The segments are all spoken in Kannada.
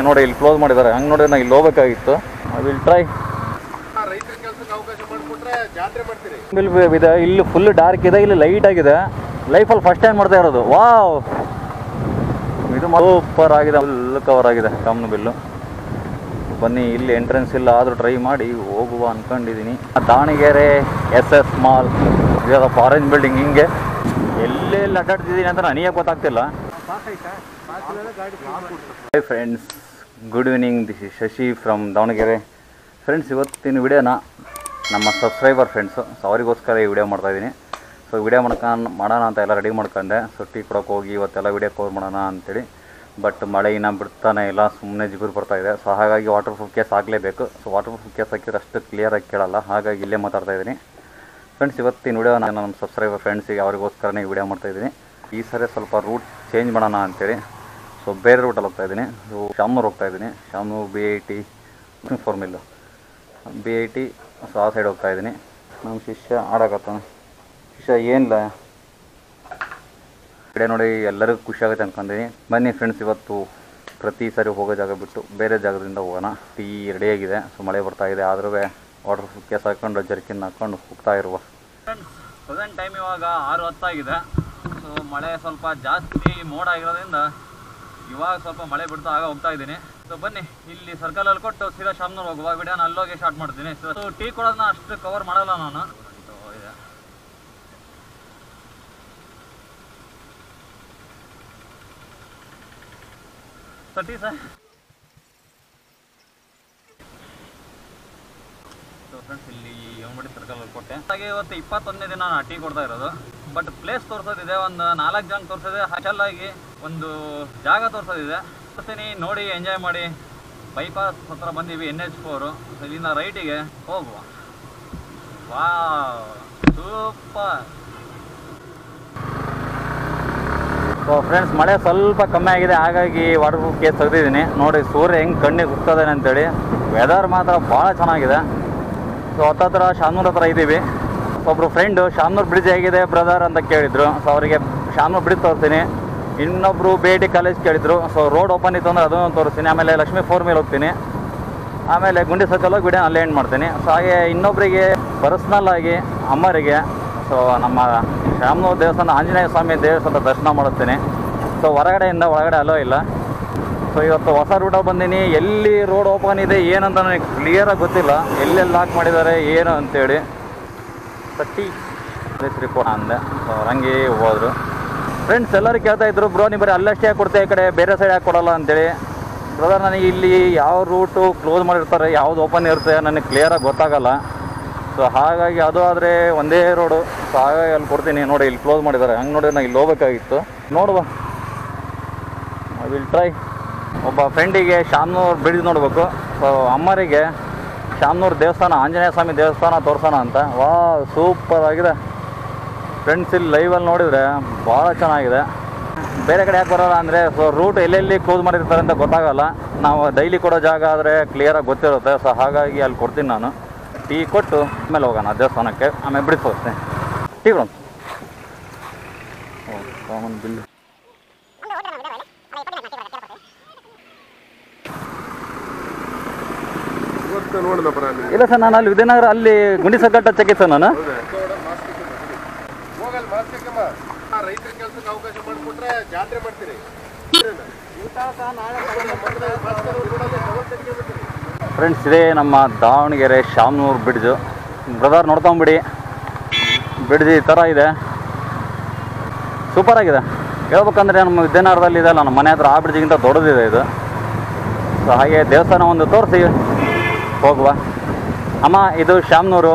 ನೋಡಿ ಇಲ್ಲಿ ಕ್ಲೋಸ್ ಮಾಡಿದ್ದಾರೆ ಹಂಗೆ ನೋಡಿ ನಾನು ಇಲ್ಲಿ ಹೋಗ್ಬೇಕಾಗಿತ್ತು ಐ ವಿಲ್ ಟ್ರೈ ರೈತರ ಕೆಲಸಕ್ಕೆ ಅವಕಾಶ ಮಾಡಿಕೊಟ್ರೆ ಜಾತ್ರೆ ಮಾಡ್ತೀರಿ ಬಿಲ್ ಇದೆ ಇಲ್ಲಿ ಫುಲ್ ಡಾರ್ಕ್ ಇದೆ ಇಲ್ಲಿ ಲೈಟ್ ಆಗಿದೆ ಲೈಫಲ್ಲಿ ಫಸ್ಟ್ ಟೈಮ್ ಮಾಡ್ತಾ ಇರೋದು ವಾವ್ ಇದು ಸೂಪರ್ ಆಗಿದೆ ಫುಲ್ ಕವರ್ ಆಗಿದೆ ಕಮ್ಮನ ಬಿಲ್ಲು ಬನ್ನಿ ಇಲ್ಲಿ ಎಂಟ್ರೆನ್ಸ್ ಇಲ್ಲ ಆದರೂ ಟ್ರೈ ಮಾಡಿ ಹೋಗುವ ಅನ್ಕೊಂಡಿದ್ದೀನಿ ದಾವಣಗೆರೆ ಎಸ್ ಎಸ್ ಮಾಲ್ ಇದಪ್ಪ ಆರೆಂಜ್ ಬಿಲ್ಡಿಂಗ್ ಹಿಂಗೆ ಎಲ್ಲೆಲ್ಲಿ ಅಡ್ಡಾಡ್ತಿದ್ದೀನಿ ಅಂತ ನನಗೆ ಗೊತ್ತಾಗ್ತಿಲ್ಲ hi friends good evening this is Shashi from Davanagere friends ಇವತ್ತಿನ ವಿಡಿಯೋನ ನಮ್ಮ ಸಬ್ಸ್ಕ್ರೈಬರ್ ಫ್ರೆಂಡ್ಸು ಸೊ ಅವರಿಗೋಸ್ಕರ ಈ ವಿಡಿಯೋ ಮಾಡ್ತಾಯಿದ್ದೀನಿ ಸೊ ವಿಡಿಯೋ ಮಾಡ್ಕೊಂಡು ಮಾಡೋಣ ಅಂತ ಎಲ್ಲ ರೆಡಿ ಮಾಡ್ಕೊಂಡೆ ಸೊ ಟೀ ಕೊಡೋಕೆ ಹೋಗಿ ಇವತ್ತೆಲ್ಲ ವಿಡಿಯೋ ಕವರ್ ಮಾಡೋಣ ಅಂತೇಳಿ ಬಟ್ ಮಳೆ ಇನ್ನೂ ಬಿಡ್ತಾನೆ ಇಲ್ಲ ಸುಮ್ಮನೆ ಜಿಗುರು ಬರ್ತಾ ಇದೆ ಸೊ ಹಾಗಾಗಿ ವಾಟರ್ ಪ್ರೂಫ್ ಕೇಸ್ ಆಗಲೇಬೇಕು ಸೊ ವಾಟರ್ ಪ್ರೂಫ್ ಕೇಸ್ ಹಾಕಿದ್ರೆ ಅಷ್ಟು ಕ್ಲಿಯರಾಗಿ ಕೇಳಲ್ಲ ಹಾಗಾಗಿ ಇಲ್ಲೇ ಮಾತಾಡ್ತಾ ಇದ್ದೀನಿ ಫ್ರೆಂಡ್ಸ್ ಇವತ್ತಿನ ವಿಡಿಯೋ ನಾನು ನಮ್ಮ ಸಬ್ಸ್ಕ್ರೈಬರ್ ಫ್ರೆಂಡ್ಸಿಗೆ ಅವರಿಗೋಸ್ಕರನೇ ಈ ವಿಡಿಯೋ ಮಾಡ್ತಾ ಇದ್ದೀನಿ ಈ ಸರಿ ಸ್ವಲ್ಪ ರೂಟ್ ಚೇಂಜ್ ಮಾಡೋಣ ಅಂತೇಳಿ ಸೊ ಬೇರೆ ರೂಟಲ್ಲಿ ಹೋಗ್ತಾ ಇದ್ದೀನಿ ಸೊ ಶಾಮ್ನೂರು ಹೋಗ್ತಾ ಇದ್ದೀನಿ Shamnur B I T four mill B I T so ಆ ಸೈಡ್ ಹೋಗ್ತಾ ಇದ್ದೀನಿ ನಮ್ಮ ಶಿಷ್ಯ ಆಡಕತ್ತಾನೆ ಶಿಷ್ಯ ಏನಿಲ್ಲ ಕಡೆ ನೋಡಿ ಎಲ್ಲರಿಗೂ ಖುಷಿ ಆಗುತ್ತೆ ಅನ್ಕೊಂಡಿದ್ದೀನಿ ಬನ್ನಿ ಫ್ರೆಂಡ್ಸ್ ಇವತ್ತು ಪ್ರತಿ ಸರಿ ಹೋಗೋ ಜಾಗ ಬಿಟ್ಟು ಬೇರೆ ಜಾಗದಿಂದ ಹೋಗೋಣ ಟೀ ರೆಡಿಯಾಗಿದೆ ಸೊ ಮಳೆ ಬರ್ತಾ ಇದೆ ಆದ್ರೂ ವಾಟರ್ ಪ್ರೂಫ್ ಕೇಸ್ ಹಾಕೊಂಡು ಜರ್ಕಿನ್ ಹಾಕೊಂಡು ಹೋಗ್ತಾ ಇರುವ ಫ್ರೆಂಡ್ಸ್ ಪ್ರೆಸೆಂಟ್ ಟೈಮ್ ಇವಾಗ ಆರು ಹೊತ್ತಾಗಿದೆ ಸೊ ಮಳೆ ಸ್ವಲ್ಪ ಜಾಸ್ತಿ ಮೋಡ ಆಗಿರೋದ್ರಿಂದ ಇವಾಗ ಸ್ವಲ್ಪ ಮಳೆ ಬಿಡ್ತಾ ಆಗ ಹೋಗ್ತಾ ಇದ್ದೀನಿ ಸೊ ಬನ್ನಿ ಇಲ್ಲಿ ಸರ್ಕಲ್ ಅಲ್ಲಿ ಕೊಟ್ಟು ಸೀದಾ ಶಾಮ್ನೂರ್ ಹೋಗುವ ವಿಡಿಯೋನ ಅಲ್ಲೋಗಿ ಸ್ಟಾರ್ಟ್ ಮಾಡ್ತೀನಿ ಸೊ ಟೀ ಕೊಡೋದನ್ನ ಅಷ್ಟು ಕವರ್ ಮಾಡಲ್ಲ ನಾನು ಸೊ ಇದೆ so tea sir so friends ಇಲ್ಲಿ ಯಮಡಿ ಸರ್ಕಲ್ ಅಲ್ಲಿ ಕೊಟ್ಟೆ ಹಾಗೆ ಇವತ್ತು ಇಪ್ಪತ್ತೊಂದನೇ ದಿನ ನಾನು ಟೀ ಕೊಡ್ತಾ ಇರೋದು ಬಟ್ ಪ್ಲೇಸ್ ತೋರ್ಸೋದಿದೆ ಒಂದು ನಾಲ್ಕು ಜನ ತೋರ್ಸೋದೆ ಹಾಸ್ಟೆಲ್ ಆಗಿ ಒಂದು ಜಾಗ ತೋರ್ಸೋದಿದೆ ತೋರಿಸ್ತೀನಿ ನೋಡಿ ಎಂಜಾಯ್ ಮಾಡಿ ಬೈಪಾಸ್ ಹತ್ರ ಬಂದೀವಿ ಎನ್ ಎಚ್ ಫೋರು ಇಲ್ಲಿಂದ ರೈಟಿಗೆ ಹೋಗುವ ವಾ ಸೂಪರ್ ಸೊ ಫ್ರೆಂಡ್ಸ್ ಮಳೆ ಸ್ವಲ್ಪ ಕಮ್ಮಿ ಆಗಿದೆ ಹಾಗಾಗಿ ವಾಟರ್ ಪ್ರೂಫ್ ಕೇಸ್ ತೆಗೆದಿದ್ದೀನಿ ನೋಡಿ ಸೂರ್ಯ ಹೆಂಗೆ ಕಣ್ಣಿಗೆ ಉಗ್ತದಾನೆ ಅಂತೇಳಿ ವೆದರ್ ಮಾತ್ರ ಭಾಳ ಚೆನ್ನಾಗಿದೆ ಸೊ ಹತ್ತತ್ರ ಶಾಮ್ನೂರ್ ಹತ್ರ ಇದ್ದೀವಿ ಒಬ್ಬರು ಫ್ರೆಂಡು ಶಾಮ್ನೂರ್ ಬ್ರಿಡ್ಜ್ ಹೇಗಿದೆ ಬ್ರದರ್ ಅಂತ ಕೇಳಿದ್ರು ಸೊ ಅವರಿಗೆ ಶಾಮ್ನೂರ್ ಬ್ರಿಡ್ಜ್ ತೋರಿಸ್ತೀನಿ ಇನ್ನೊಬ್ಬರು ಬಿ ಐ ಟಿ ಕಾಲೇಜ್ ಕೇಳಿದ್ರು ಸೊ ರೋಡ್ ಓಪನ್ ಇತ್ತು ಅಂದರೆ ಅದನ್ನು ತೋರಿಸ್ತೀನಿ ಆಮೇಲೆ ಲಕ್ಷ್ಮೀ ಫೋರ್ ಮೇಲೆ ಹೋಗ್ತೀನಿ ಆಮೇಲೆ ಗುಂಡಿ ಸರ್ಕಲ್ ಹೋಗಿ ವಿಡಿಯೋ ಅಲ್ಲೇ ಎಂಡ್ ಮಾಡ್ತೀನಿ ಸೊ ಹಾಗೆ ಇನ್ನೊಬ್ಬರಿಗೆ ಪರ್ಸ್ನಲ್ ಆಗಿ ಅಮ್ಮರಿಗೆ ಸೊ ನಮ್ಮ ಶಾಮನೂರು ದೇವಸ್ಥಾನ ಆಂಜನೇಯ ಸ್ವಾಮಿ ದೇವಸ್ಥಾನ ದರ್ಶನ ಮಾಡುತ್ತೀನಿ ಸೊ ಹೊರಗಡೆಯಿಂದ ಒಳಗಡೆ ಅಲೋ ಇಲ್ಲ ಸೊ ಇವತ್ತು ಹೊಸ ರೂಟಲ್ಲಿ ಬಂದೀನಿ ಎಲ್ಲಿ ರೋಡ್ ಓಪನ್ ಇದೆ ಏನಂತ ನನಗೆ ಕ್ಲಿಯರಾಗಿ ಗೊತ್ತಿಲ್ಲ ಎಲ್ಲೆಲ್ಲಿ ಲಾಕ್ ಮಾಡಿದ್ದಾರೆ ಏನು ಅಂತೇಳಿ ತಟ್ಟಿ ರಿಪೋರ್ಟ್ ಅಂದೆ ಸೊ ಹಂಗೆ ಹೋದ್ರು ಫ್ರೆಂಡ್ಸ್ ಎಲ್ಲರೂ ಕೇಳ್ತಾ ಇದ್ರು ಬ್ರೋ ನೀವು ಬರೀ ಅಲ್ಲಷ್ಟೇ ಯಾಕೆ ಕೊಡ್ತೀಯ ಈ ಕಡೆ ಬೇರೆ ಸೈಡ್ ಯಾಕೆ ಕೊಡಲ್ಲ ಅಂತೇಳಿ ಬ್ರದರ್ ನನಗೆ ಇಲ್ಲಿ ಯಾವ ರೂಟು ಕ್ಲೋಸ್ ಮಾಡಿರ್ತಾರೆ ಯಾವ್ದು ಓಪನ್ ಇರುತ್ತೆ ನನಗೆ ಕ್ಲಿಯರಾಗಿ ಗೊತ್ತಾಗಲ್ಲ ಸೊ ಹಾಗಾಗಿ ಅದು ಆದರೆ ಒಂದೇ ರೋಡು ಸೊ ಹಾಗಾಗಿ ಅಲ್ಲಿ ಕೊಡ್ತೀನಿ ನೋಡಿ ಇಲ್ಲಿ ಕ್ಲೋಸ್ ಮಾಡಿದ್ದಾರೆ ಹಂಗೆ ನೋಡಿ ನಾನು ಇಲ್ಲಿ ಹೋಗ್ಬೇಕಾಗಿತ್ತು ನೋಡುವ ಐ ವಿಲ್ ಟ್ರೈ ಒಬ್ಬ ಫ್ರೆಂಡಿಗೆ ಶಾಮ್ನೂರ್ ಬ್ರಿಡ್ಜ್ ನೋಡಬೇಕು ಸೊ ಅಮ್ಮರಿಗೆ ಶಾಮ್ನೂರ್ ದೇವಸ್ಥಾನ ಆಂಜನೇಯ ಸ್ವಾಮಿ ದೇವಸ್ಥಾನ ತೋರ್ಸೋಣ ಅಂತ ವಾ ಸೂಪರ್ ಆಗಿದೆ ಫ್ರೆಂಡ್ಸ್ ಇಲ್ಲಿ ಲೈವಲ್ಲಿ ನೋಡಿದರೆ ಭಾಳ ಚೆನ್ನಾಗಿದೆ ಬೇರೆ ಕಡೆ ಯಾಕೆ ಬರೋಲ್ಲ ಅಂದರೆ ಸೊ ರೂಟ್ ಎಲ್ಲೆಲ್ಲಿ ಕ್ಲೋಸ್ ಮಾಡಿರ್ತಾರೆ ಅಂತ ಗೊತ್ತಾಗಲ್ಲ ನಾವು ಡೈಲಿ ಕೊಡೋ ಜಾಗ ಆದರೆ ಕ್ಲಿಯರಾಗಿ ಗೊತ್ತಿರುತ್ತೆ ಸೊ ಹಾಗಾಗಿ ಅಲ್ಲಿ ಕೊಡ್ತೀನಿ ನಾನು ಟೀ ಕೊಟ್ಟು ಆಮೇಲೆ ಹೋಗೋಣ ದೇವಸ್ಥಾನಕ್ಕೆ ಆಮೇಲೆ ಬಿಡಿಸಿ ಹೋಗ್ತೀನಿ ಟೀ ಕೊಡೋಣ ಓ ಕಾಮನ್ ಬಿಲ್ಲು ಇವತ್ತು ನೋಡೋಣ ಬರ ನಿಮ್ಗೆ ಇಲ್ಲ ಸರ್ ನಾನು ಅಲ್ಲಿ ವಿಜಯನಗರ ಅಲ್ಲಿ ಗುಂಡಿ ಸರ್ಕಲ್ ಟಚ್ ಆಗಿತ್ತು ನಾನು ಹೋಗಲ್ ಮಾಸ್ತಿಕಮ್ಮ ರೈತರ ಕೆಲಸಕ್ಕೆ ಅವಕಾಶ ಮಾಡಿಕೊಟ್ರೆ ಜಾತ್ರೆ ಮಾಡ್ತೀರಿ ಫ್ರೆಂಡ್ಸ್ ಇದೇ ನಮ್ಮ ದಾವಣಗೆರೆ ಶಾಮ್ನೂರು ಬ್ರಿಡ್ಜು ಬ್ರದರ್ ನೋಡ್ಕೊಂಬಿಡಿ ಬ್ರಿಡ್ಜ್ ಈ ಥರ ಇದೆ ಸೂಪರ್ ಆಗಿದೆ ಹೇಳ್ಬೇಕಂದ್ರೆ ನಮ್ಮ ವಿದ್ಯಾನಗರದಲ್ಲಿ ಇದೆ ನಮ್ಮ ಮನೆ ಹತ್ರ ಆ ಬ್ರಿಡ್ಜಿಗಿಂತ ದೊಡ್ಡದಿದೆ ಇದು ಸೊ ಹಾಗೆ ದೇವಸ್ಥಾನ ಒಂದು ತೋರಿಸಿ ಹೋಗುವ ಅಮ್ಮ ಇದು ಶಾಮ್ನೂರು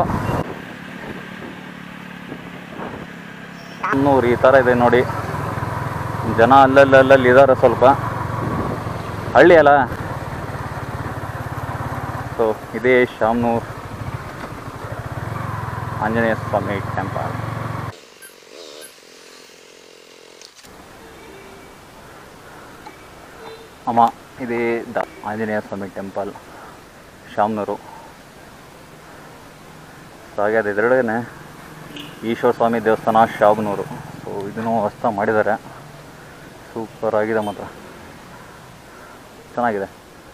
ಶಾಮ್ನೂರು ಈ ಥರ ಇದೆ ನೋಡಿ ಜನ ಅಲ್ಲಲ್ಲಿ ಅಲ್ಲಲ್ಲಿ ಇದ್ದಾರೆ ಸ್ವಲ್ಪ ಹಳ್ಳಿ ಅಲ್ಲ ಸೊ ಇದೇ ಶಾಮ್ನೂರ್ ಆಂಜನೇಯ ಸ್ವಾಮಿ ಟೆಂಪಲ್ ಅಮ್ಮ ಇದೇ the Anjaneya Swami temple Shamnur so ಹಾಗೆ ಅದು ಎದುರುಗಡೆನೆ ಈಶ್ವರ ಸ್ವಾಮಿ ದೇವಸ್ಥಾನ ಶಾಮ್ನೂರು ಸೊ ಇದನ್ನು ಹೊಸ್ತ ಮಾಡಿದ್ದಾರೆ ಸೂಪರ್ ಆಗಿದೆ ಮಾತ್ರ ಚೆನ್ನಾಗಿದೆ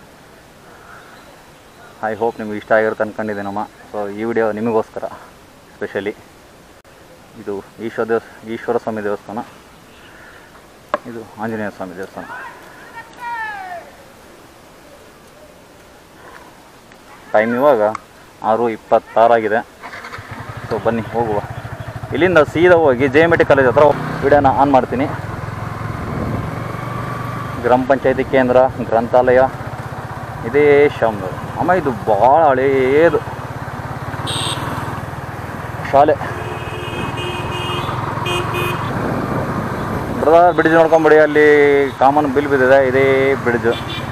ಐ ಹೋಪ್ ನಿಮ್ಗೆ ಇಷ್ಟ ಆಗಿರುತ್ತೆ ಅನ್ಕೊಂಡಿದ್ದೀನಮ್ಮ ಸೊ ಈ ವಿಡಿಯೋ ನಿಮಗೋಸ್ಕರ ಸ್ಪೆಷಲಿ ಇದು ಈಶ್ವರ ದೇವಸ್ ಈಶ್ವರ ಸ್ವಾಮಿ ದೇವಸ್ಥಾನ ಇದು ಆಂಜನೇಯ ಸ್ವಾಮಿ ದೇವಸ್ಥಾನ ಟೈಮ್ ಇವಾಗ ಆರು ಇಪ್ಪತ್ತಾರಾಗಿದೆ ಸೊ ಬನ್ನಿ ಹೋಗುವ ಇಲ್ಲಿಂದ ಸೀದಾ ಹೋಗಿ ಜೆ ಎಮ್ ಟಿ ಕಾಲೇಜ್ ಹತ್ರ ವಿಡಿಯೋನ ಆನ್ ಮಾಡ್ತೀನಿ ಗ್ರಾಮ ಪಂಚಾಯತಿ ಕೇಂದ್ರ ಗ್ರಂಥಾಲಯ ಇದೇ ಶಾಮ್ನೂರು ಅಮ್ಮ ಇದು ಭಾಳ ಹಳೇದು ಶಾಲೆ ಬ್ರದರ್ ಬ್ರಿಡ್ಜ್ ನೋಡ್ಕೊಂಬಿಡಿ ಅಲ್ಲಿ ಕಾಮನ್ ಬಿಲ್ ಬಿದ್ದಿದೆ ಇದೇ ಬ್ರಿಡ್ಜು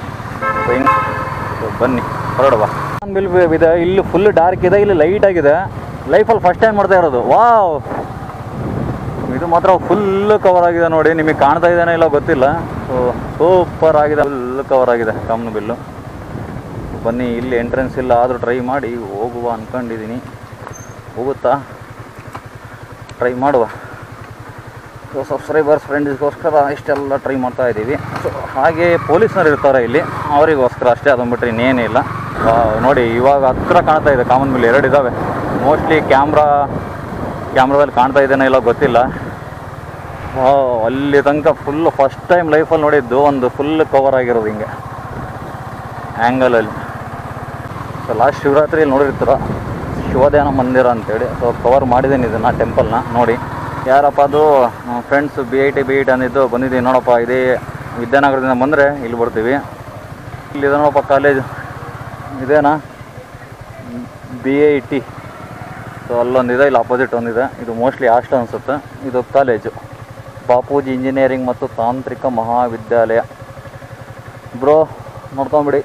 ಬನ್ನಿ ಹೊರಡುವ ಕಾಮನ್ ಬಿಲ್ ಇದೆ ಇಲ್ಲಿ ಫುಲ್ ಡಾರ್ಕ್ ಇದೆ ಇಲ್ಲಿ ಲೈಟ್ ಆಗಿದೆ ಲೈಫಲ್ಲಿ ಫಸ್ಟ್ ಟೈಮ್ ಮಾಡ್ತಾ ಇರೋದು ವಾವ್ ಇದು ಮಾತ್ರ ಫುಲ್ ಕವರ್ ಆಗಿದೆ ನೋಡಿ ನಿಮಗೆ ಕಾಣ್ತಾ ಇದ್ದಾನೆ ಇಲ್ಲ ಗೊತ್ತಿಲ್ಲ ಸೊ ಸೂಪರ್ ಆಗಿದೆ ಫುಲ್ ಕವರ್ ಆಗಿದೆ ಕಾಮನ್ ಬಿಲ್ಲು ಬನ್ನಿ ಇಲ್ಲಿ ಎಂಟ್ರೆನ್ಸ್ ಇಲ್ಲ ಆದರೂ ಟ್ರೈ ಮಾಡಿ ಹೋಗುವ ಅಂದ್ಕೊಂಡಿದ್ದೀನಿ ಹೋಗುತ್ತಾ ಟ್ರೈ ಮಾಡುವ ಸೊ ಸಬ್ಸ್ಕ್ರೈಬರ್ಸ್ ಫ್ರೆಂಡ್ಸ್ಗೋಸ್ಕರ ಇಷ್ಟೆಲ್ಲ ಟ್ರೈ ಮಾಡ್ತಾ ಇದ್ದೀವಿ ಸೊ ಹಾಗೆ ಪೊಲೀಸ್ನವ್ರು ಇರ್ತಾರೆ ಇಲ್ಲಿ ಅವರಿಗೋಸ್ಕರ ಅಷ್ಟೇ ಅದನ್ನು ಬಿಟ್ಟರೆ ಇನ್ನೇನಿಲ್ಲ ವಾವ್, ನೋಡಿ ಇವಾಗ ಹತ್ರ ಕಾಣ್ತಾ ಇದೆ ಕಾಮನ್ ಬಿಲ್ ಎರಡು ಇದ್ದಾವೆ ಮೋಸ್ಟ್ಲಿ ಕ್ಯಾಮ್ರಾ ಕ್ಯಾಮ್ರಾದಲ್ಲಿ ಕಾಣ್ತಾ ಇದ್ದೇನೋ ಇಲ್ಲ ಗೊತ್ತಿಲ್ಲ ವಾವ್, ಅಲ್ಲಿ ತನಕ ಫುಲ್ ಫಸ್ಟ್ ಟೈಮ್ ಲೈಫಲ್ಲಿ ನೋಡಿದ್ದು ಒಂದು ಫುಲ್ ಕವರ್ ಆಗಿರೋದು ಹಿಂಗೆ ಆ್ಯಂಗಲಲ್ಲಿ ಸೊ ಲಾಸ್ಟ್ ಶಿವರಾತ್ರಿಯಲ್ಲಿ ನೋಡಿರ್ತೀರ ಶಿವಧ್ಯಾನ ಮಂದಿರ ಅಂತೇಳಿ ಸೊ ಕವರ್ ಮಾಡಿದ್ದೀನಿ ಇದನ್ನು ಟೆಂಪಲ್ನ ನೋಡಿ ಯಾರಪ್ಪ ಅದು friends B I T B I T ಅಂದಿದ್ದು ಬಂದಿದ್ದೀನಿ ನೋಡಪ್ಪ ಇದೇ ವಿದ್ಯಾನಗರದಿಂದ ಬಂದರೆ ಇಲ್ಲಿ ಬರ್ತೀವಿ ಇಲ್ಲಿದೆ ನೋಡಪ್ಪ ಕಾಲೇಜ್ ಇದೇನಾ ಬಿ ಐ ಟಿ ಸೊ ಅಲ್ಲೊಂದಿದೆ ಇಲ್ಲಿ ಅಪೋಸಿಟ್ ಒಂದಿದೆ ಇದು ಮೋಸ್ಟ್ಲಿ ಹಾಸ್ಟೆಲ್ ಅನಿಸುತ್ತೆ ಇದು ಕಾಲೇಜು ಬಾಪೂಜಿ ಇಂಜಿನಿಯರಿಂಗ್ ಮತ್ತು ತಾಂತ್ರಿಕ ಮಹಾವಿದ್ಯಾಲಯ ಬ್ರೋ ನೋಡ್ಕೊಂಬಿಡಿ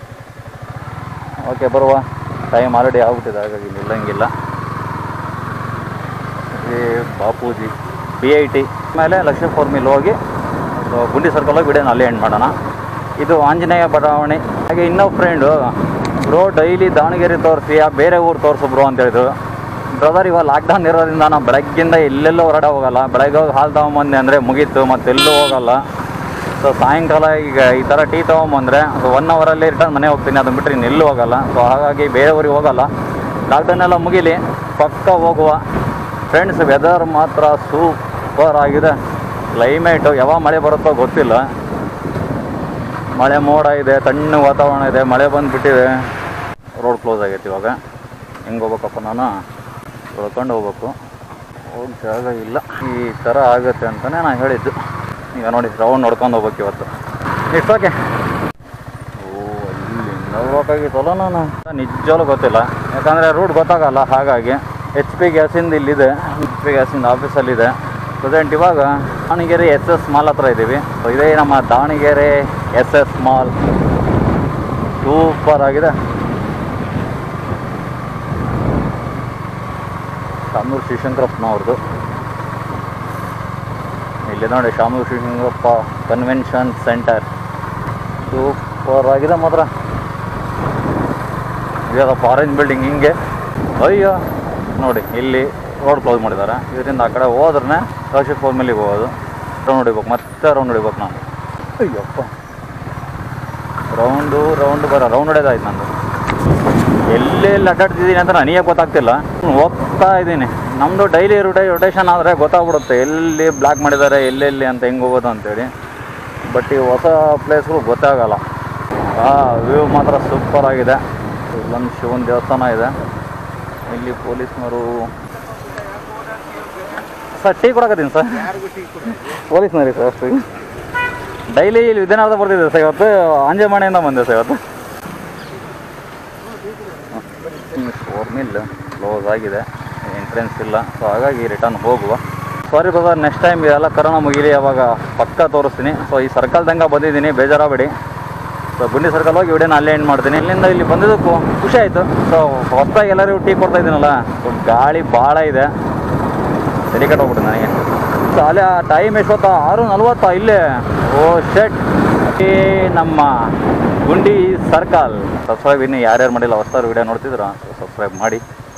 ಓಕೆ ಬರುವ ಟೈಮ್ ಆಲ್ರೆಡಿ ಆಗ್ಬಿಟ್ಟಿದೆ ಹಾಗಾಗಿ ಇಲ್ಲಿ ನಿಲ್ಲಂಗಿಲ್ಲ ಈ ಬಾಪೂಜಿ ಬಿ ಐ ಟಿ ಆಮೇಲೆ ಲಕ್ಷ್ಮೀ ಫೋರ್ ಮಿಲ್ ಹೋಗಿ ಸೊ ಗುಂಡಿ ಸರ್ಕಲ್ ಹೋಗಿ ವಿಡಿಯೋನ ಅಲ್ಲೇ ಎಂಡ್ ಮಾಡೋಣ ಇದು ಆಂಜನೇಯ ಬಡಾವಣೆ ಹಾಗೆ ಇನ್ನೊಬ್ಬ ಫ್ರೆಂಡು ಬ್ರೋ ಡೈಲಿ ದಾವಣಗೆರೆ ತೋರಿಸಿ ಆ ಬೇರೆ ಊರು ತೋರಿಸು ಬ್ರೋ ಅಂತ ಹೇಳಿದ್ರು ಬ್ರದರ್ ಇವಾಗ ಲಾಕ್ಡೌನ್ ಇರೋದ್ರಿಂದ ನಾವು ಬೆಳಗ್ಗಿಂದ ಎಲ್ಲೆಲ್ಲೂ ಹೊರಡೆ ಹೋಗಲ್ಲ ಬೆಳಗ್ಗೆ ಹೋಗಿ ಹಾಲು ತೊಗೊಂಬಂದೆ ಅಂದರೆ ಮುಗೀತು ಮತ್ತೆಲ್ಲೂ ಹೋಗಲ್ಲ ಸೊ ಸಾಯಂಕಾಲ ಈಗ ಈ ಥರ ಟೀ ತೊಗೊಂಬಂದರೆ ಸೊ ಒನ್ ಅವರಲ್ಲಿ ರಿಟರ್ನ್ ಮನೆ ಹೋಗ್ತೀನಿ ಅದನ್ನ ಬಿಟ್ಟರೆ ಇನ್ನೆಲ್ಲೂ ಹೋಗಲ್ಲ ಸೊ ಹಾಗಾಗಿ ಬೇರೆ ಊರಿಗೆ ಹೋಗಲ್ಲ ಲಾಕ್ಡೌನ್ ಎಲ್ಲ ಮುಗೀಲಿ ಪಕ್ಕ ಹೋಗುವ ಫ್ರೆಂಡ್ಸ್ ವೆದರ್ ಮಾತ್ರ ಸೂಪರ್ ಆಗಿದೆ ಕ್ಲೈಮೇಟು ಯಾವಾಗ ಮಳೆ ಬರುತ್ತೋ ಗೊತ್ತಿಲ್ಲ ಮಳೆ ಮೋಡ ಇದೆ ತಣ್ಣ ವಾತಾವರಣ ಇದೆ ಮಳೆ ಬಂದುಬಿಟ್ಟಿದೆ ರೋಡ್ ಕ್ಲೋಸ್ ಆಗೈತೆ ಇವಾಗ ಹೆಂಗೆ ಹೋಗ್ಬೇಕಪ್ಪ ನಾನು ತೊಳ್ಕೊಂಡು ಹೋಗ್ಬೇಕು ಹೋಗಿ ಜಾಗ ಇಲ್ಲ ಈ ಥರ ಆಗುತ್ತೆ ಅಂತಲೇ ನಾನು ಹೇಳಿದ್ದು ಈಗ ನೋಡಿ ರೌಂಡ್ ನೋಡ್ಕೊಂಡು ಹೋಗ್ಬೇಕು ಇವತ್ತು ಇಟ್ಸ್ ಓಕೆ ಓ ಅಲ್ಲಿಂದ ಹೋಗ್ಬೇಕಾಗಿತ್ತಲ್ಲ ನಾನು ನಿಜವಾಗ್ಲೂ ಗೊತ್ತಿಲ್ಲ ಯಾಕಂದರೆ ರೂಟ್ ಗೊತ್ತಾಗಲ್ಲ ಹಾಗಾಗಿ ಎಚ್ ಪಿ ಗ್ಯಾಸಿಂದ ಇಲ್ಲಿದೆ ಎಚ್ ಪಿ ಗ್ಯಾಸಿಂದ ಆಫೀಸಲ್ಲಿದೆ ಪ್ರೆಸೆಂಟ್ ಇವಾಗ ದಾವಣಗೆರೆ ಎಸ್ ಎಸ್ ಮಾಲ್ ಹತ್ರ ಇದ್ದೀವಿ So ಇದೇ ನಮ್ಮ Davanagere S S mall super ಆಗಿದೆ ಶಾಮೂರು ಶಿವಶಂಕರಪ್ಪನವ್ರದ್ದು ಇಲ್ಲಿ ನೋಡಿ Shamanur Shivashankarappa convention centre super ಆಗಿದೆ ಮಾತ್ರ ಇದಪ್ಪ ಆರೆಂಜ್ ಬಿಲ್ಡಿಂಗ್ ಹಿಂಗೆ ಅಯ್ಯೋ ನೋಡಿ ಇಲ್ಲಿ ರೋಡ್ ಕ್ಲೋಸ್ ಮಾಡಿದ್ದಾರೆ ಇದರಿಂದ ಆ ಕಡೆ ಹೋದ್ರೆ ಕೌಶಿಕ್ ಫೋರ್ ಮೇಲಿಗೆ ಹೋಗೋದು ರೌಂಡ್ ಹೊಡಿಬೇಕು ಮತ್ತೆ ರೌಂಡ್ ಹೊಡಿಬೇಕು ನಾನು ಅಯ್ಯಪ್ಪ ರೌಂಡು ರೌಂಡ್ ಬರೋ ರೌಂಡ್ ಹೊಡೆದಾಯ್ತು ನಂದು ಎಲ್ಲೆಲ್ಲಿ ಅಡ್ಡಾಡ್ತಿದ್ದೀನಿ ಅಂತ ನನಗೆ ಗೊತ್ತಾಗ್ತಿಲ್ಲ ಹೋಗ್ತಾ ಇದ್ದೀನಿ ನಮ್ಮದು ಡೈಲಿ ರೊಟೇ ರೊಟೇಷನ್ ಆದರೆ ಗೊತ್ತಾಗ್ಬಿಡುತ್ತೆ ಎಲ್ಲಿ ಬ್ಲಾಕ್ ಮಾಡಿದ್ದಾರೆ ಎಲ್ಲೆಲ್ಲಿ ಅಂತ ಹೆಂಗೆ ಹೋಗೋದು ಅಂತೇಳಿ ಬಟ್ ಈ ಹೊಸ ಪ್ಲೇಸ್ಗಳು ಗೊತ್ತಾಗಲ್ಲ ಆ ವ್ಯೂ ಮಾತ್ರ ಸೂಪರ್ ಆಗಿದೆ ಇಲ್ಲೊಂದು ಶಿವನ ದೇವಸ್ಥಾನ ಇದೆ ಇಲ್ಲಿ ಪೊಲೀಸ್ನವರು ಸರ್ ಟೀ ಕೊಡಕತ್ತೀನಿ ಸರ್ ಯಾರಿಗೂ ಟೀ ಕೊಡಿ ಪೊಲೀಸ್ನವ್ರಿಗೆ ಸರ್ ಅಷ್ಟು ಡೈಲಿ ಇಲ್ಲಿ ವಿದ್ಯಾನಗರದ ಬರ್ತಿದ್ದೆ ಸರ್ ಇವತ್ತು ಅಂಜಮಾಣೆಯಿಂದ ಬಂದೆ ಸರ್ ಇವತ್ತು ಫೋರ್ ಮಿಲ್ ಕ್ಲೋಸ್ ಆಗಿದೆ ಎಂಟ್ರೆನ್ಸ್ ಇಲ್ಲ ಸೊ ಹಾಗಾಗಿ ರಿಟರ್ನ್ ಹೋಗುವ ಸಾರಿ ಬ್ರದರ್ ನೆಕ್ಸ್ಟ್ ಟೈಮ್ ಇದೆಲ್ಲ ಕರೋನಾ ಮುಗಿಲಿ ಅವಾಗ ಪಕ್ಕ ತೋರಿಸ್ತೀನಿ ಸೊ ಈ ಸರ್ಕಲ್ ತನಕ ಬಂದಿದ್ದೀನಿ ಬೇಜಾರಾಗಬೇಡಿ ಸೊ ಗುಂಡಿ ಸರ್ಕಲ್ ಹೋಗಿ ವಿಡಿಯೋನ ಅಲ್ಲೇ ಎಂಡ್ ಮಾಡ್ತೀನಿ ಇಲ್ಲಿಂದ ಇಲ್ಲಿ ಬಂದಿದ್ದಕ್ಕೂ ಖುಷಿ ಆಯಿತು ಸೊ ಹೊಸದಾಗಿ ಎಲ್ಲರಿಗೂ ಟೀ ಕೊಡ್ತಾ ಇದ್ದೀನಲ್ಲ ಸೊ ಗಾಳಿ ಭಾಳ ಇದೆ ತಲೆ ಹೋಗ್ಬಿಟ್ಟು ನನಗೆ ಸೊ ಅಲ್ಲೇ ಆ ಟೈಮ್ ಎಷ್ಟೊತ್ತ ಆರು ನಲ್ವತ್ತ ಇಲ್ಲೇ ಓ ಶೆಟ್ ಈ ನಮ್ಮ ಗುಂಡಿ ಸರ್ಕಲ್ ಸಬ್ಸ್ಕ್ರೈಬ್ ಇನ್ನು ಯಾರ್ಯಾರು ಮಾಡಿಲ್ಲ ಹೊಸದಾರು ವಿಡಿಯೋ ನೋಡ್ತಿದ್ರ ಸಬ್ಸ್ಕ್ರೈಬ್ ಮಾಡಿ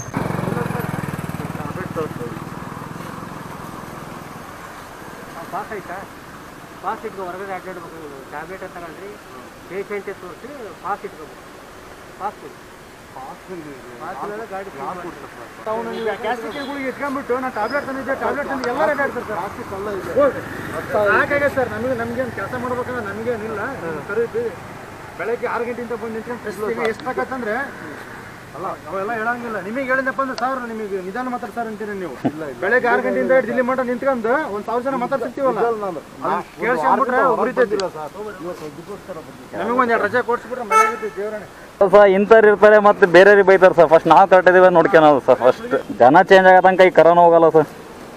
ಪಾಸ್ ಆಯ್ತಾ ಪಾಸ್ ಇಟ್ಕೊ ಹೊರಗಡೆ ಅಡ್ಡಾಡ್ಬೇಕು ಟ್ಯಾಬ್ಲೆಟ್ ತಗೊಂಡ್ರಿ ಪೇಷಂಟಿಗೆ ತೋರಿಸಿ ಪಾಸ್ ಇಟ್ಕೋಬೇಕು ಪಾಸ್ ಕೊಡಿ ಗಾಡಿ ಅವನು ನೀವು ಗ್ಯಾಸ್ಟ್ರಿಕ್ಗಳಿಗೆ ಇಟ್ಕೊಂಡ್ಬಿಟ್ಟು ನಾನು ಟ್ಯಾಬ್ಲೆಟ್ ತಂದಿದ್ದೆ ಟ್ಯಾಬ್ಲೆಟ್ ತಂದು ಎಲ್ಲ ರೆಡಿ ಆಗ್ತಾರೆ ಸರ್ ಹಾಗಾಗೆ ಸರ್ ನಮಗೆ ನಮಗೇನು ಕೆಲಸ ಮಾಡ್ಬೇಕಂದ್ರೆ ನಮಗೇನಿಲ್ಲ ಕರೀತಿ ಬೆಳಗ್ಗೆ ಆರು ಗಂಟೆಯಿಂದ ಬಂದು ನಿಂತ್ಕೊಂಡು ಎಷ್ಟು ಬೇಕಂತಂದ್ರೆ ಅಲ್ಲ ಅವೆಲ್ಲ ಹೇಳಂಗಿಲ್ಲ ನಿಮಗೆ ಹೇಳಿದಪ್ಪ ಅಂದ್ರೆ ಸಾವಿರ ನಿಮಗೆ ನಿಧಾನ ಮಾತಾಡ್ ಸರ್ ಅಂತೀರಿ ನೀವು ಬೆಳಗ್ಗೆ ಆರು ಗಂಟೆಯಿಂದ ಹಿಡ್ದು ಇಲ್ಲಿ ಮಟ್ಟ ನಿಂತ್ಕೊಂಡು ಒಂದ್ ಸಾವಿರ ಜನ ಮಾತಾಡ್ತಿರ್ತೀವಲ್ಲ ಕೇಳಿಸ್ಕೊಂಡ್ಬಿಟ್ರೆ ಉರಿತೈತಿ ನಮಗೆ ಒಂದ್ ಎರಡು ರಜೆ ಕೊಡ್ಸ್ಬಿಟ್ರೆ ಮನೆಯಾಗಿದ್ದು ದೇವರಣೆ ಸರ್ ಇಂಥವ್ರು ಇರ್ತಾರೆ ಮತ್ತೆ ಬೇರೆಯವ್ರಿಗೆ ಬೈತಾರೆ ಸರ್ ಫಸ್ಟ್ ನಾವು ಕರೆಕ್ಟ್ ಇದೀವಿ ನೋಡ್ಕೊಳೋದು ಸರ್ ಫಸ್ಟ್ ಜನ ಚೇಂಜ್ ಆಗೋ ತನಕ ಈ ಕರೋನಾ ಹೋಗಲ್ಲ ಸರ್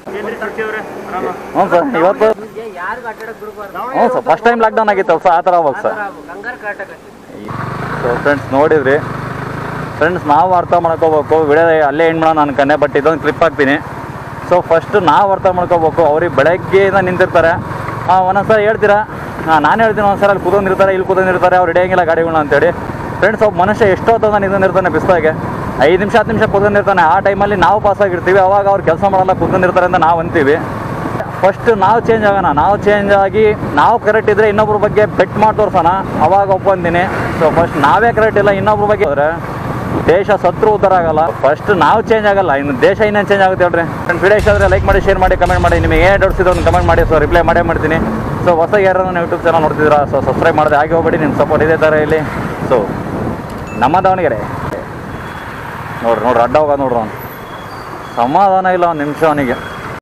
ಹ್ಞೂ ಸರ್ ಇವತ್ತು ಯಾರಿಗೂ ಅಡ್ಡಾಡಕ್ ಬಿಡಬಾರ್ದು ಹ್ಞೂ ಸರ್ ಫಸ್ಟ್ ಟೈಮ್ ಲಾಕ್ಡೌನ್ ಆಗಿತ್ತಲ್ಲ ಸರ್ ಆ ಥರ ಅವಾಗ ಸರ್ ಗಂಗಾರ ಕಾಟಕ ಸೊ ಫ್ರೆಂಡ್ಸ್ ನೋಡಿದ್ರಿ ಫ್ರೆಂಡ್ಸ್ ನಾವು ಅರ್ಥ ಮಾಡ್ಕೋಬೇಕು ವಿಡಿಯೋ ಅಲ್ಲೇ ಎಂಡ್ ಮಾಡೋಣ ಅನ್ಕೊಂಡೆ ಬಟ್ ಇದೊಂದು ಕ್ಲಿಪ್ ಹಾಕ್ತೀನಿ ಸೊ ಫಸ್ಟ್ ನಾವು ಅರ್ಥ ಮಾಡ್ಕೋಬೇಕು ಅವ್ರಿಗೆ ಬೆಳಗ್ಗೆಯಿಂದ ನಿಂತಿರ್ತಾರೆ ಒಂದೊಂದ್ಸಲ ಹೇಳ್ತೀರಾ ನಾನು ಹೇಳ್ತೀನಿ ಒಂದ್ಸಲ ಅಲ್ಲಿ ಕೂತ್ಕೊಂಡಿರ್ತಾರೆ ಇಲ್ಲಿ ಕೂತ್ಕೊಂಡಿರ್ತಾರೆ ಅವ್ರು ಹಿಡಿಯಂಗಿಲ್ಲ ಗಾಡಿಗಳನ್ನ ಅಂತೇಳಿ ಫ್ರೆಂಡ್ಸ್ ಒಬ್ಬ ಮನುಷ್ಯ ಎಷ್ಟೊತ್ತದ ನಿಂತಿರ್ತಾನೆ ಬಿಸ್ಲಾಗೆ ಐದು ನಿಮಿಷ ಹತ್ತು ನಿಮಿಷ ಕೂತ್ಕೊಂಡಿರ್ತಾನೆ ಆ ಟೈಮಲ್ಲಿ ನಾವು ಪಾಸ್ ಆಗಿರ್ತೀವಿ ಅವಾಗ ಅವ್ರು ಕೆಲಸ ಮಾಡಲ್ಲ ಕೂತ್ಕೊಂಡಿರ್ತಾರೆ ಅಂತ ನಾವು ಅಂತೀವಿ ಫಸ್ಟ್ ನಾವು ಚೇಂಜ್ ಆಗೋಣ ನಾವು ಚೇಂಜ್ ಆಗಿ ನಾವು ಕರೆಕ್ಟ್ ಇದ್ರೆ ಇನ್ನೊಬ್ರ ಬಗ್ಗೆ ಬೆಟ್ ಮಾಡಿ ತೋರ್ಸೋಣ ಅವಾಗ ಒಪ್ಕೊಂತೀನಿ ಸೊ ಫಸ್ಟ್ ನಾವೇ ಕರೆಕ್ಟ್ ಇಲ್ಲ ಇನ್ನೊಬ್ರ ಬಗ್ಗೆ ಹೋದ್ರೆ ದೇಶ ಸತ್ರು ಉದ್ಧಾರ ಆಗಲ್ಲ ಫಸ್ಟ್ ನಾವು ಚೇಂಜ್ ಆಗಲ್ಲ ಇನ್ನು ದೇಶ ಇನ್ನೇನು ಚೇಂಜ್ ಆಗುತ್ತೆ ಹೇಳ್ರಿ ಫ್ರೆಂಡ್ ವಿಡಿಯೋ ಇಷ್ಟ ಆದರೆ ಲೈಕ್ ಮಾಡಿ ಶೇರ್ ಮಾಡಿ ಕಮೆಂಟ್ ಮಾಡಿ ನಿಮಗೆ ಏನು ಡೌಟ್ಸ್ ಇದೆ ಒಂದು ಕಮೆಂಟ್ ಮಾಡಿ ಸೊ ರಿಪ್ಲೈ ಮಾಡೇ ಮಾಡ್ತೀನಿ ಸೊ ಹೊಸ ಯಾರು ನನ್ನ ಯೂಟ್ಯೂಬ್ ಚಾನಲ್ ನೋಡ್ತಿದ್ದೀರಾ ಸೊ ಸಬ್ಸ್ಕ್ರೈಬ್ ಮಾಡದೆ ಹಾಗೆ ಹೋಗ್ಬೇಡಿ ನಿಮ್ಮ ಸಪೋರ್ಟ್ ಇದೇ ಥರ ಇಲ್ಲಿ ಸೊ ನಮ್ಮ ದಾವಣಗೆರೆ ನೋಡ್ರಿ ನೋಡ್ರಿ ಅಡ್ಡ ಹೋಗೋದು ನೋಡ್ರಿ ಅವ್ನು ಸಮಾಧಾನ ಇಲ್ಲ ಒಂದು ನಿಮಿಷ ಅವನಿಗೆ